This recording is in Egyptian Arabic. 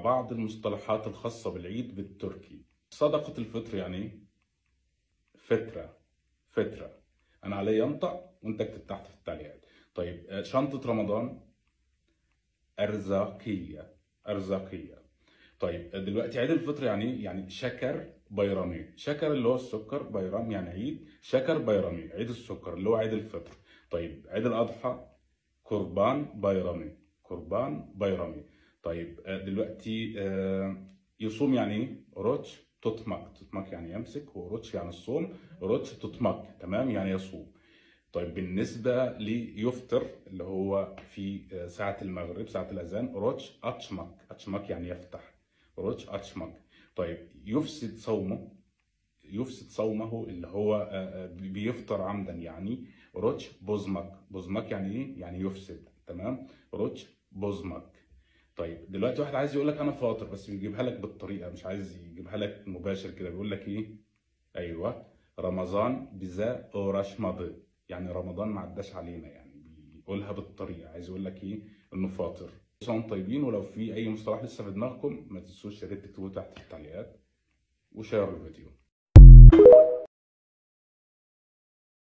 بعض المصطلحات الخاصة بالعيد بالتركي صدقة الفطر يعني إيه؟ فترة فترة أنا علي أنطق وأنت اكتب تحت في التعليقات طيب آه، شنطة رمضان أرزاقية أرزاقية طيب آه، دلوقتي عيد الفطر يعني إيه؟ يعني شكر بيرامي شكر اللي هو السكر بيرام يعني عيد شكر بيرامي عيد السكر اللي هو عيد الفطر طيب عيد الأضحى قربان بيرامي قربان بيرامي طيب آه، دلوقتي آه، يصوم يعني ايه؟ روتش تطمك تطمك يعني يمسك وروتش يعني الصوم روتش تطمك تمام يعني يصوم طيب بالنسبة ليفطر اللي هو في آه، ساعة المغرب ساعة الأذان روتش أتشمك أتشمك يعني يفتح روتش أتشمك طيب يفسد صومه يفسد صومه اللي هو آه، آه، بيفطر عمدا يعني روتش بوزمك بوزمك يعني ايه؟ يعني يفسد تمام روتش بوزمك طيب دلوقتي واحد عايز يقول لك انا فاطر بس بيجيبها لك بالطريقه مش عايز يجيبها لك مباشر كده بيقول لك ايه ايوه رمضان بزا اوراشماdı يعني رمضان ما عداش علينا يعني بيقولها بالطريقه عايز يقول لك ايه انه فاطر كل سنة وانتم طيبين ولو في اي مصطلح لسه في دماغكم ما تنسوش يا ريت تكتبوه تحت في التعليقات وشيروا الفيديو